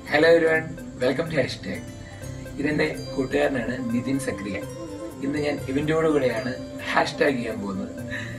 Hello everyone welcome to hash tag ഇതെന്റെ കൂട്ടുകാരനാണ് നിതിൻ സക്രിയ ഇന്ന് ഞാൻ ഇവന്റോട് കൂടെയാണ് ഹാഷ് ടാഗ് ചെയ്യാൻ പോകുന്നത്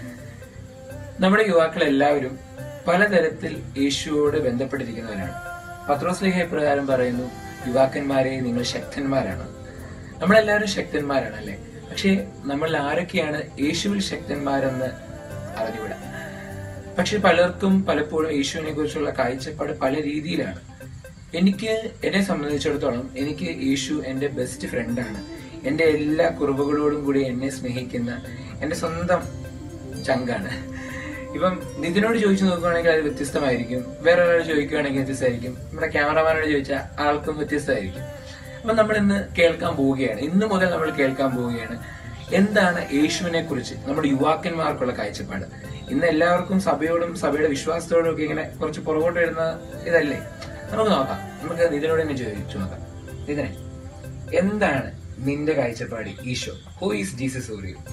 നമ്മുടെ യുവാക്കൾ എല്ലാവരും പലതരത്തിൽ യേശുവോട് ബന്ധപ്പെട്ടിരിക്കുന്നവരാണ് പത്രോസ് ലേഖ പ്രകാരം പറയുന്നു യുവാക്കന്മാരെ നിങ്ങൾ ശക്തന്മാരാണ് നമ്മളെല്ലാവരും ശക്തന്മാരാണ് അല്ലെ പക്ഷേ നമ്മൾ ആരൊക്കെയാണ് യേശുവിൽ ശക്തന്മാരെന്ന് അറിഞ്ഞുകൂടാ പക്ഷെ പലർക്കും പലപ്പോഴും യേശുവിനെ കുറിച്ചുള്ള കാഴ്ചപ്പാട് പല രീതിയിലാണ് എനിക്ക് എന്നെ സംബന്ധിച്ചിടത്തോളം എനിക്ക് യേശു എന്റെ ബെസ്റ്റ് ഫ്രണ്ടാണ് എന്റെ എല്ലാ കുറവുകളോടും കൂടി എന്നെ സ്നേഹിക്കുന്ന എന്റെ സ്വന്തം ചങ്കാണ് ഇപ്പം നിതിനോട് ചോദിച്ചു നോക്കുകയാണെങ്കിൽ അത് വ്യത്യസ്തമായിരിക്കും വേറെ ഒരാൾ ചോദിക്കുകയാണെങ്കിൽ വ്യത്യസ്തമായിരിക്കും നമ്മുടെ ക്യാമറമാനോട് ചോദിച്ചാൽ ആൾക്കും വ്യത്യസ്തമായിരിക്കും അപ്പൊ നമ്മൾ ഇന്ന് കേൾക്കാൻ പോവുകയാണ് ഇന്ന് മുതൽ നമ്മൾ കേൾക്കാൻ പോവുകയാണ് എന്താണ് യേശുവിനെ കുറിച്ച് നമ്മുടെ യുവാക്കന്മാർക്കുള്ള കാഴ്ചപ്പാട് ഇന്ന് എല്ലാവർക്കും സഭയോടും സഭയുടെ വിശ്വാസത്തോടും ഒക്കെ ഇങ്ങനെ കുറച്ച് പുറകോട്ട് വരുന്ന ഇതല്ലേ നമുക്ക് നോക്കാം നമുക്ക് നിതിനോട് തന്നെ ചോദിച്ചു നോക്കാം നിതിനെ എന്താണ് നിന്റെ കാഴ്ചപ്പാട് ഈശോ who is Jesus for you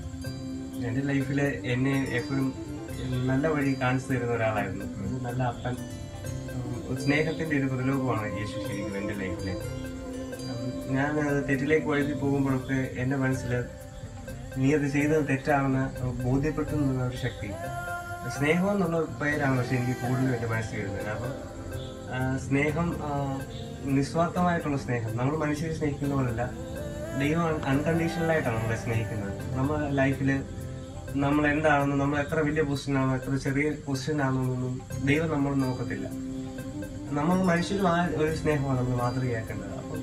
എന്റെ ലൈഫില് എന്നെ എപ്പോഴും നല്ല വഴി കാണിച്ചു തരുന്ന ഒരാളായിരുന്നു ഒരു നല്ല അപ്പൻ ഉം, സ്നേഹത്തിന്റെ ഒരു പ്രതിലോകമാണ് യേശു ശരിക്കും എന്റെ ലൈഫില് ഉം, ഞാൻ അത് തെറ്റിലേക്ക് വഴുതി പോകുമ്പോഴൊക്കെ എന്റെ മനസ്സിൽ നീ അത് ചെയ്തത് തെറ്റാണെന്ന് ബോധ്യപ്പെട്ടു നിന്ന ഒരു ശക്തി സ്നേഹം എന്നുള്ള പേരാണ് പക്ഷെ എനിക്ക് കൂടുതലും എന്റെ മനസ്സിൽ വരുന്നത് അപ്പം ആ, സ്നേഹം ആ, നിസ്വാർത്ഥമായിട്ടുള്ള സ്നേഹം നമ്മൾ മനുഷ്യരെ സ്നേഹിക്കുന്ന പോലല്ല ദൈവം അൺകണ്ടീഷണൽ ആയിട്ടാണ് നമ്മളെ സ്നേഹിക്കുന്നത് നമ്മുടെ ലൈഫിൽ നമ്മൾ എന്താണെന്നും നമ്മൾ എത്ര വലിയ പൊസിഷൻ ആണോ എത്ര ചെറിയ പൊസിഷൻ ആണെന്നൊന്നും ദൈവം നമ്മൾ നോക്കത്തില്ല നമ്മൾ മനുഷ്യരും ആ ഒരു സ്നേഹമാണ് നമ്മൾ മാതൃകയാക്കേണ്ടത് അപ്പം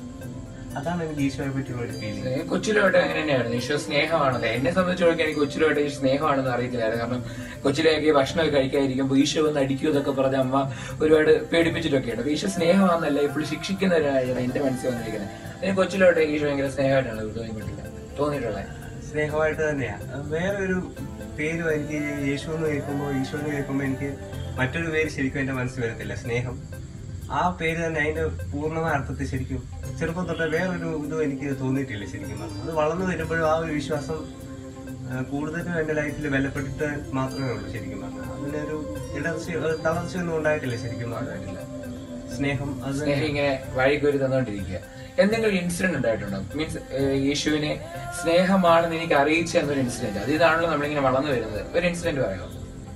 അതാണ് എനിക്ക് ഈശോയെ പറ്റിയുള്ള ഒരു ഫീലിംഗ് കൊച്ചിലോട്ട് അങ്ങനെ തന്നെയായിരുന്നു ഈശോ സ്നേഹമാണല്ലേ എന്നെ സംബന്ധിച്ചോളം എനിക്ക് കൊച്ചിലോട്ട് ഈശോ സ്നേഹമാണെന്ന് അറിയത്തില്ലായിരുന്നു കാരണം കൊച്ചിലേക്ക് ഭക്ഷണമൊക്കെ കഴിക്കാതിരിക്കുമ്പോൾ ഈശോ ഒന്ന് അടിക്കൂ എന്നൊക്കെ പറഞ്ഞ അമ്മ ഒരുപാട് പേടിപ്പിച്ചിട്ടൊക്കെയാണ് അപ്പൊ ഈശോ സ്നേഹമാണെന്നല്ല ഇപ്പോൾ ശിക്ഷിക്കുന്ന ഒരാളാണ് എന്റെ മനസ്സിൽ വന്നിരിക്കുന്നത് എനിക്ക് കൊച്ചിലോട്ട് ഈശോ ഭയങ്കര സ്നേഹമായിട്ടാണ് തോന്നിയിട്ടില്ല തോന്നിയിട്ടുള്ളത് സ്നേഹമായിട്ട് തന്നെയാണ് വേറെ ഒരു പേരും എനിക്ക് യേശു എന്ന് കേൾക്കുമ്പോൾ ഈശോ എന്ന് കേൾക്കുമ്പോൾ എനിക്ക് മറ്റൊരു പേര് ശരിക്കും എന്റെ മനസ്സിൽ വരത്തില്ല സ്നേഹം ആ പേര് തന്നെ അതിന്റെ പൂർണ്ണമായ അർത്ഥത്തിൽ ശരിക്കും ചെറുപ്പം തൊട്ടേ വേറൊരു ഇതും എനിക്ക് തോന്നിയിട്ടില്ല ശരിക്കും പറഞ്ഞാൽ. അത് വളർന്നു വരുമ്പോഴും ആ ഒരു വിശ്വാസം ആ, കൂടുതലും എന്റെ ലൈഫിൽ ബലപ്പെട്ടിട്ട് മാത്രമേ ഉള്ളൂ ശരിക്കും പറഞ്ഞാൽ അതിനൊരു ഇടർച്ച തളർച്ചയൊന്നും ഉണ്ടായിട്ടില്ല ശരിക്കും പറഞ്ഞിട്ടില്ല സ്നേഹം അത് സ്നേഹം ഇങ്ങനെ വഴിക്കൊരു തന്നുകൊണ്ടിരിക്കുക എന്തെങ്കിലും ഇൻസിഡന്റ് ഉണ്ടായിട്ടുണ്ടോ മീൻസ് യേശുവിനെ സ്നേഹമാണെന്ന് എനിക്ക് അറിയിച്ച എന്നൊരു ഇൻസിഡന്റ് അത് ഇതാണല്ലോ നമ്മളിങ്ങനെ വളർന്നു വരുന്നത് ഒരു ഇൻസിഡന്റ് പറയാമോ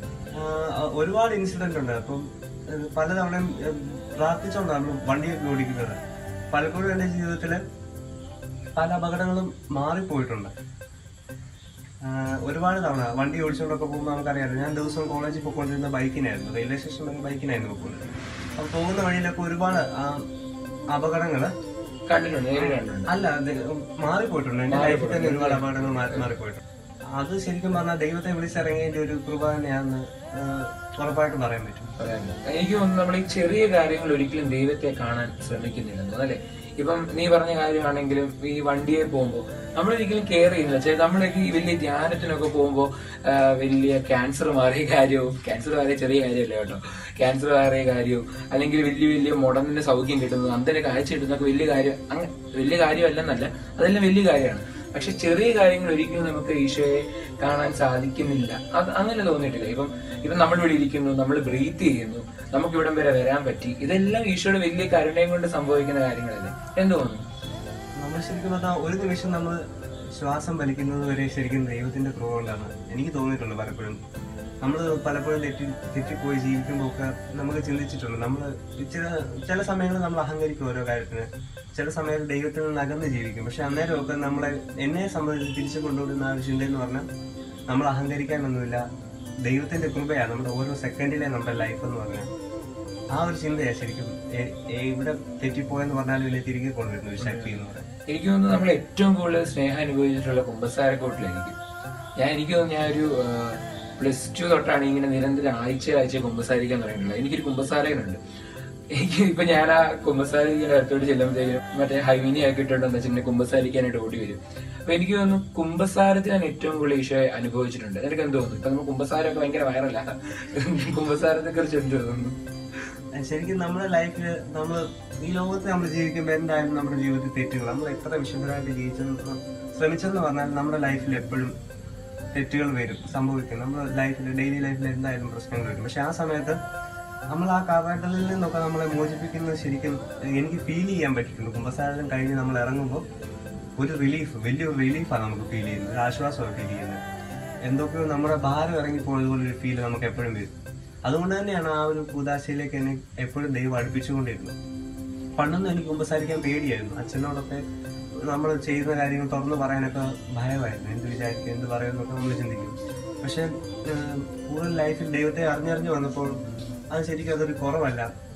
ആ, ഒരുപാട് ഇൻസിഡന്റ് ഉണ്ട് അപ്പം ഏഹ്, പലതവണയും ഏഹ്, പ്രാർത്ഥിച്ചുകൊണ്ടാണ് വണ്ടിയൊക്കെ ഓടിക്കുന്നത് പലപ്പോഴും എന്റെ ജീവിതത്തില് പല അപകടങ്ങളും മാറിപ്പോയിട്ടുണ്ട് ആ, ഒരുപാട് തവണ വണ്ടി ഓടിച്ചുകൊണ്ടൊക്കെ പോകുമ്പോൾ നമുക്കറിയാലോ ഞാൻ ദിവസം കോളേജിൽ പോയിക്കൊണ്ടിരുന്ന ബൈക്കിനായിരുന്നു റെയിൽവേ സ്റ്റേഷൻ വരെ ബൈക്കിനായിരുന്നു പോയിക്കൊണ്ടിരുന്നത് അപ്പം പോകുന്ന വഴിയിലൊക്കെ ഒരുപാട് ആ, അപകടങ്ങള് കണ്ടിട്ടുണ്ട് നേരിട്ട് കണ്ടിട്ടുണ്ട് അല്ല അത് മാറിപ്പോയിട്ടുണ്ട് എന്റെ ലൈഫിൽ തന്നെ ഒരുപാട് അപകടങ്ങൾ മാറി മാറിപ്പോയിട്ടുണ്ട് അത് ശരിക്കും പറഞ്ഞാൽ ദൈവത്തെ വിളിച്ചിറങ്ങിയതിന്റെ ഒരു കൃപ തന്നെയാണെന്ന് ആഹ് ഉറപ്പായിട്ടും പറയാൻ പറ്റും പറയാനുണ്ട്. എനിക്ക് തോന്നുന്നു നമ്മൾ ഈ ചെറിയ കാര്യങ്ങൾ ഒരിക്കലും ദൈവത്തെ കാണാൻ ശ്രമിക്കുന്നില്ലെന്ന് അല്ലെ ഇപ്പം നീ പറഞ്ഞ കാര്യമാണെങ്കിലും ഈ വണ്ടിയെ പോകുമ്പോൾ നമ്മളൊരിക്കലും കെയർ ചെയ്യുന്നില്ല ചില നമ്മളൊക്കെ ഈ വലിയ ധ്യാനത്തിനൊക്കെ പോകുമ്പോൾ വലിയ ക്യാൻസർ മാറിയ കാര്യവും ക്യാൻസർ മാറിയ ചെറിയ കാര്യമല്ല കേട്ടോ ക്യാൻസർ മാറിയ കാര്യവും അല്ലെങ്കിൽ വലിയ വലിയ മുടന്നിന്റെ സൗഖ്യം കിട്ടുന്നത് അന്തര കാഴ്ച കിട്ടുന്നതൊക്കെ വലിയ കാര്യം അങ്ങനെ വലിയ കാര്യമല്ലെന്നല്ല അതെല്ലാം വലിയ കാര്യമാണ് പക്ഷെ ചെറിയ കാര്യങ്ങൾ ഒരിക്കലും നമുക്ക് ഈശോയെ കാണാൻ സാധിക്കുന്നില്ല അത് അങ്ങനെ തോന്നിയിട്ടില്ല ഇപ്പം ഇപ്പം നമ്മൾ ഇവിടെ ഇരിക്കുന്നു നമ്മൾ ബ്രീത്ത് ചെയ്യുന്നു നമുക്ക് ഇവിടം വരെ വരാൻ പറ്റി ഇതെല്ലാം ഈശോയുടെ വലിയ കരുണയും കൊണ്ട് സംഭവിക്കുന്ന കാര്യങ്ങളല്ലേ എന്ത് തോന്നുന്നു നമ്മൾ ശരിക്കും പറഞ്ഞാൽ ഒരു നിമിഷം നമ്മൾ ശ്വാസം വലിക്കുന്നത് വരെ ശരിക്കും ദൈവത്തിന്റെ കൃപ കൊണ്ടാണ് എനിക്ക് തോന്നിയിട്ടുണ്ട് പലപ്പോഴും നമ്മൾ പലപ്പോഴും തെറ്റി തെറ്റിപ്പോയി ജീവിക്കുമ്പോൾ ഒക്കെ നമുക്ക് ചിന്തിച്ചിട്ടുണ്ട് നമ്മൾ ചില ചില സമയങ്ങളിൽ നമ്മൾ അഹങ്കരിക്കും ഓരോ കാര്യത്തിന് ചില സമയത്ത് ദൈവത്തിൽ നിന്ന് അകന്ന് ജീവിക്കും പക്ഷെ അന്നേരമൊക്കെ നമ്മളെ എന്നെ സംബന്ധിച്ച് തിരിച്ചു കൊണ്ടുവരുന്ന ആ ഒരു ചിന്ത എന്ന് പറഞ്ഞാൽ നമ്മൾ അഹങ്കരിക്കാനൊന്നുമില്ല ദൈവത്തിന്റെ കൃപയാണ് നമ്മുടെ ഓരോ സെക്കൻഡിലെ നമ്മുടെ ലൈഫ് എന്ന് പറഞ്ഞാൽ ആ ഒരു ചിന്തയാണ് ശരിക്കും എ- എ- ഇവിടെ തെറ്റിപ്പോയെന്ന് പറഞ്ഞാലും ഇതിനെ തിരികെ കൊണ്ടുവരുന്ന ഒരു ശക്തി എന്ന് പറയുന്നത് എനിക്ക് തോന്നുന്നു നമ്മൾ ഏറ്റവും കൂടുതൽ സ്നേഹം അനുഭവിച്ചിട്ടുള്ള കുമ്പസാരക്കോട്ടിലായിരിക്കും ഞാൻ എനിക്ക് തോന്നുന്നു ഞാൻ ഒരു പ്ലസ് ടു തൊട്ടാണ് ഇങ്ങനെ നിരന്തരം ആഴ്ച ആഴ്ച കുമ്പസാരിക്കാൻ തുടങ്ങിയിട്ടുള്ളത് എനിക്കൊരു കുമ്പസാരകനുണ്ട് എനിക്ക് ഇപ്പൊ ഞാൻ ആ കുമ്പസാരിക്കുന്ന അടുത്തോട്ട് ചെല്ലുമ്പോഴത്തേക്കും മറ്റേ ഹൈവിനി ആക്കിയിട്ടുണ്ടെന്ന് വെച്ചിട്ടുണ്ടെങ്കിൽ കുമ്പസാരിക്കാനായിട്ട് ഓടി വരും അപ്പൊ എനിക്ക് തോന്നുന്നു കുമ്പസാരത്തിൽ ഞാൻ ഏറ്റവും കൂടുതൽ ഈശോയെ അനുഭവിച്ചിട്ടുണ്ട് നിനക്ക് എന്ത് തോന്നുന്നു ഇപ്പൊ നമ്മൾ കുമ്പസാരമൊക്കെ ഭയങ്കര വൈറല്ല കുമ്പസാരത്തെ കുറിച്ച് എന്ത് തോന്നുന്നു ശരിക്കും നമ്മുടെ ലൈഫിൽ നമ്മൾ ഈ ലോകത്ത് നമ്മൾ ജീവിക്കുമ്പോൾ എന്തായാലും നമ്മുടെ ജീവിതത്തിൽ തെറ്റുകൾ നമ്മൾ എത്ര വിശുദ്ധരായിട്ട് ജീവിച്ചെന്ന് ശ്രമിച്ചെന്ന് പറഞ്ഞാൽ നമ്മുടെ ലൈഫിൽ എപ്പോഴും തെറ്റുകൾ വരും സംഭവിക്കും നമ്മുടെ ലൈഫിൽ ഡെയിലി ലൈഫിൽ എന്തായാലും പ്രശ്നങ്ങൾ വരും പക്ഷെ ആ സമയത്ത് നമ്മൾ ആ കാലഘട്ടത്തിൽ നിന്നൊക്കെ നമ്മളെ മോചിപ്പിക്കുന്നത് ശരിക്കും എനിക്ക് ഫീൽ ചെയ്യാൻ പറ്റിയിട്ടുണ്ട് കുമ്പസാരം കഴിഞ്ഞ് നമ്മൾ ഇറങ്ങുമ്പോൾ ഒരു റിലീഫ് വലിയൊരു റിലീഫാണ് നമുക്ക് ഫീൽ ചെയ്യുന്നത് ഒരു ആശ്വാസമാണ് ഫീൽ ചെയ്യുന്നത് എന്തൊക്കെയോ നമ്മുടെ ഭാരം ഇറങ്ങിപ്പോയതുപോലെ ഒരു ഫീൽ നമുക്ക് എപ്പോഴും വരും അതുകൊണ്ട് തന്നെയാണ് ആ ഒരു കൂതാശയിലേക്ക് എന്നെ എപ്പോഴും ദൈവം അടുപ്പിച്ചുകൊണ്ടിരുന്നത് പണ്ടൊന്നും എനിക്ക് കുമ്പസാരിക്കാൻ പേടിയായിരുന്നു അച്ഛനോടൊക്കെ നമ്മൾ ചെയ്യുന്ന കാര്യങ്ങൾ തുറന്നു പറയാനൊക്കെ ഭയമായിരുന്നു എന്ത് വിചാരിക്കും എന്ത് പറയുമെന്നൊക്കെ നമ്മൾ ചിന്തിക്കും പക്ഷെ ഏഹ്, കൂടുതൽ ലൈഫിൽ ദൈവത്തെ അറിഞ്ഞറിഞ്ഞ് വന്നപ്പോൾ അത് ശരിക്കും അതൊരു കുറവല്ല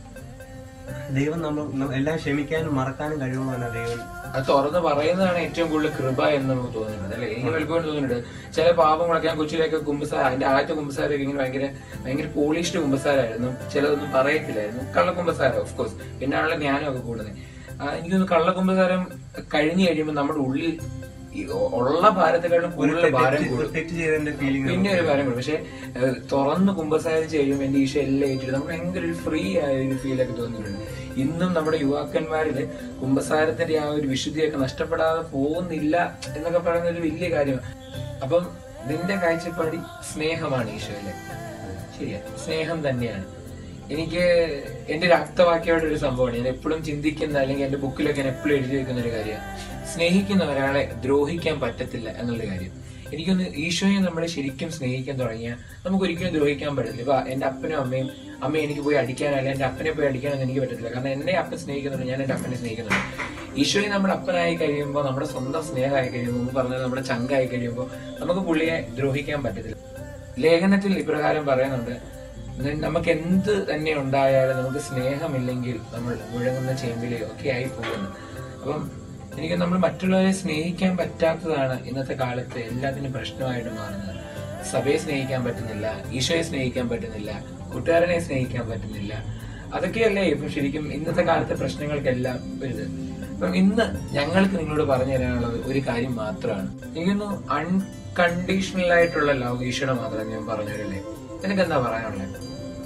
ദൈവം നമ്മൾ ന- എല്ലാം ക്ഷമിക്കാനും മറക്കാനും കഴിവുള്ളതാണ് ദൈവം അത് തുറന്ന് പറയുന്നതാണ് ഏറ്റവും കൂടുതൽ കൃപ എന്ന് നമുക്ക് തോന്നുന്നുണ്ട് അല്ലെ എനിക്ക് പലപ്പോഴും തോന്നുന്നുണ്ട് ചില പാപങ്ങളൊക്കെ ഞാൻ കൊച്ചിയിലൊക്കെ കുമ്പസാര അതിന്റെ ആദ്യത്തെ കുമ്പസാരമൊക്കെ ഇങ്ങനെ ഭയങ്കര ഭയങ്കര പോളിഷ്ഡ് കുമ്പസാരായിരുന്നു ചിലതൊന്നും പറയത്തില്ലായിരുന്നു കള്ള കുമ്പസാരം ഓഫ് കോഴ്സ് പിന്നാണല്ലോ ജ്ഞാനമൊക്കെ കൂടുന്നത് എനിക്കൊന്ന് കള്ള കുമ്പസാരം കഴിഞ്ഞു കഴിയുമ്പോൾ നമ്മുടെ ഉള്ളിൽ ഈ ഉള്ള ഭാരത്തെക്കാളും ഒരു കൂടുതൽ ഭാരം തെറ്റ് കൂടും തെറ്റ് ചെയ്തതിന്റെ ഫീലിംഗ് പിന്നെ ഒരു കാര്യം കൂടി പക്ഷെ ഏഹ്, തുറന്ന് കുമ്പസാരിച്ച് കഴിയുമ്പോൾ എന്റെ ഈശോ എല്ലാം ഏറ്റിട്ട് നമുക്ക് ഭയങ്കര ഒരു ഫ്രീ ആയ ഒരു ഫീൽ ഒക്കെ തോന്നിയിട്ടുണ്ട് ഇന്നും നമ്മുടെ യുവാക്കന്മാരിൽ കുമ്പസാരത്തിന്റെ ആ ഒരു വിശുദ്ധിയൊക്കെ നഷ്ടപ്പെടാതെ പോകുന്നില്ല എന്നൊക്കെ പറയുന്ന ഒരു വലിയ കാര്യമാണ് അപ്പം നിന്റെ കാഴ്ചപ്പാടി സ്നേഹമാണ് ഈശോയിലെ ശരിയാ സ്നേഹം തന്നെയാണ് എനിക്ക് എന്റെ ഒരു ആപ്തവാക്യമായിട്ട് ഒരു സംഭവമാണ് ഞാൻ എപ്പോഴും ചിന്തിക്കുന്ന അല്ലെങ്കിൽ എന്റെ ബുക്കിലൊക്കെ ഞാൻ എപ്പോഴും എഴുതി വെക്കുന്ന ഒരു കാര്യം സ്നേഹിക്കുന്ന ഒരാളെ ദ്രോഹിക്കാൻ പറ്റത്തില്ല എന്നുള്ള കാര്യം എനിക്കൊന്ന് ഈശോയെ നമ്മളെ ശരിക്കും സ്നേഹിക്കാൻ തുടങ്ങിയാൽ നമുക്ക് ഒരിക്കലും ദ്രോഹിക്കാൻ പറ്റത്തില്ല ഇപ്പൊ എന്റെ അപ്പനും അമ്മയും അമ്മ എനിക്ക് പോയി അടിക്കാനല്ല എന്റെ അപ്പനെ പോയി അടിക്കാനൊന്നും എനിക്ക് പറ്റത്തില്ല കാരണം എന്നെ അപ്പൻ സ്നേഹിക്കുന്നുണ്ട് ഞാൻ എന്റെ അപ്പനെ സ്നേഹിക്കുന്നുണ്ട് ഈശോയെ നമ്മുടെ അപ്പനായി കഴിയുമ്പോൾ നമ്മുടെ സ്വന്തം സ്നേഹമായി കഴിയുമ്പോൾ മുമ്പ് പറഞ്ഞത് നമ്മുടെ ചങ്കായി കഴിയുമ്പോൾ നമുക്ക് പുള്ളിയെ ദ്രോഹിക്കാൻ പറ്റത്തില്ല ലേഖനത്തിൽ ഇപ്രകാരം പറയുന്നുണ്ട് ന- നമുക്ക് എന്ത് തന്നെ ഉണ്ടായാലും നമുക്ക് സ്നേഹമില്ലെങ്കിൽ നമ്മൾ മുഴങ്ങുന്ന ചേമ്പിലെയോ ഒക്കെ ആയി പോകുന്നു അപ്പം എനിക്ക് നമ്മൾ മറ്റുള്ളവരെ സ്നേഹിക്കാൻ പറ്റാത്തതാണ് ഇന്നത്തെ കാലത്ത് എല്ലാത്തിനും പ്രശ്നമായിട്ട് മാറുന്നത് സഭയെ സ്നേഹിക്കാൻ പറ്റുന്നില്ല ഈശോയെ സ്നേഹിക്കാൻ പറ്റുന്നില്ല കൂട്ടുകാരനെ സ്നേഹിക്കാൻ പറ്റുന്നില്ല അതൊക്കെയല്ലേ ഇപ്പൊ ശരിക്കും ഇന്നത്തെ കാലത്തെ പ്രശ്നങ്ങൾക്കെല്ലാം ഒരു ഇത് അപ്പം ഇന്ന് ഞങ്ങൾക്ക് നിങ്ങളോട് പറഞ്ഞു തരാനുള്ളത് ഒരു കാര്യം മാത്രമാണ് എനിക്കൊന്നു അൺകണ്ടീഷണൽ ആയിട്ടുള്ള ലവ് ഈശോയുടെ മാത്രം ഞാൻ പറഞ്ഞല്ലേ നിനക്ക് എന്താ പറയാനുള്ളത്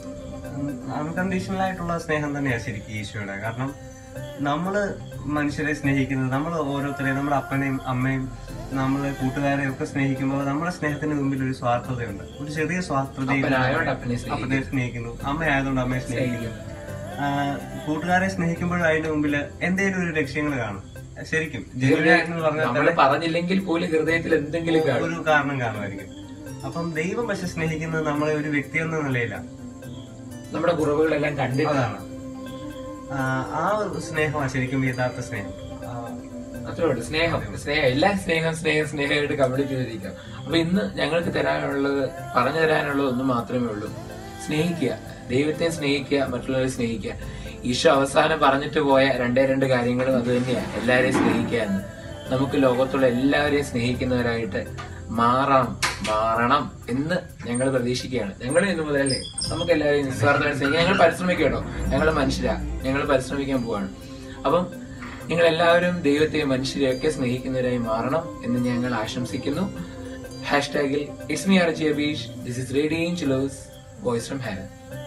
അൺകണ്ടീഷണൽ ആയിട്ടുള്ള സ്നേഹം തന്നെയാണ് ശരിക്കും ഈശോയുടെ കാരണം നമ്മള് മനുഷ്യരെ സ്നേഹിക്കുന്നത് നമ്മൾ ഓരോരുത്തരെയും നമ്മുടെ അപ്പനെയും അമ്മയും നമ്മളെ കൂട്ടുകാരെയും ഒക്കെ സ്നേഹിക്കുമ്പോൾ നമ്മുടെ സ്നേഹത്തിന് മുമ്പിൽ ഒരു സ്വാർത്ഥതയുണ്ട് ഒരു ചെറിയ സ്വാർത്ഥതയും അപ്പനായോണ്ട് അപ്പനെ സ്നേഹിക്കും അപ്പനെ സ്നേഹിക്കുന്നു അമ്മ ആയതുകൊണ്ട് അമ്മയെ സ്നേഹിക്കുന്നു ആ, കൂട്ടുകാരെ സ്നേഹിക്കുമ്പോഴും അതിന്റെ മുമ്പിൽ എന്തെങ്കിലും ഒരു ലക്ഷ്യങ്ങൾ കാണും ശരിക്കും ജനുവനായിട്ട് പറഞ്ഞാൽ നമ്മൾ പറഞ്ഞില്ലെങ്കിൽ പോലും ഹൃദയത്തിൽ എന്തെങ്കിലും കാണും ഒരു കാരണം കാണുമായിരിക്കും അപ്പം ദൈവം പക്ഷെ സ്നേഹിക്കുന്നത് നമ്മളെ ഒരു വ്യക്തി എന്ന നിലയിലാണ് നമ്മുടെ കുറവുകളെല്ലാം കണ്ടിട്ടാണ് അതാണ് ആ, ആ ഒരു സ്നേഹമാണ് ശരിക്കും യഥാർത്ഥ സ്നേഹം ആ, അത്രേ ഉള്ളൂ സ്നേഹം സ്നേഹം എല്ലാ സ്നേഹം സ്നേഹം സ്നേഹമായിട്ട് കംപ്ലീറ്റ് ചെയ്തിരിക്കാം അപ്പൊ ഇന്ന് ഞങ്ങൾക്ക് തരാനുള്ളത് പറഞ്ഞു തരാനുള്ളത് ഒന്ന് മാത്രമേ ഉള്ളൂ സ്നേഹിക്കുക ദൈവത്തെ സ്നേഹിക്കുക മറ്റുള്ളവരെ സ്നേഹിക്കുക ഈശോ അവസാനം പറഞ്ഞിട്ട് പോയ രണ്ടേ രണ്ട് കാര്യങ്ങളും അത് തന്നെയാണ് എല്ലാവരെയും സ്നേഹിക്കുക എന്ന് നമുക്ക് ലോകത്തുള്ള എല്ലാവരെയും സ്നേഹിക്കുന്നവരായിട്ട് മാറാം മാറണം എന്ന് ഞങ്ങൾ പ്രതീക്ഷിക്കുകയാണ് ഞങ്ങൾ ഇന്ന് മുതലല്ലേ നമുക്ക് എല്ലാവരെയും നിസ്വാർത്ഥമായിട്ട് സ്നേഹിക്കാം ഞങ്ങൾ പരിശ്രമിക്കുക കേട്ടോ ഞങ്ങൾ മനുഷ്യരാ ഞങ്ങൾ പരിശ്രമിക്കാൻ പോവാണ് അപ്പം നിങ്ങൾ എല്ലാവരും ദൈവത്തെയും മനുഷ്യരെയൊക്കെ സ്നേഹിക്കുന്നവരായി മാറണം എന്ന് ഞങ്ങൾ ആശംസിക്കുന്നു ഹാഷ്ടാഗിൽ Ismi R G Abeesh this is radio voice from heaven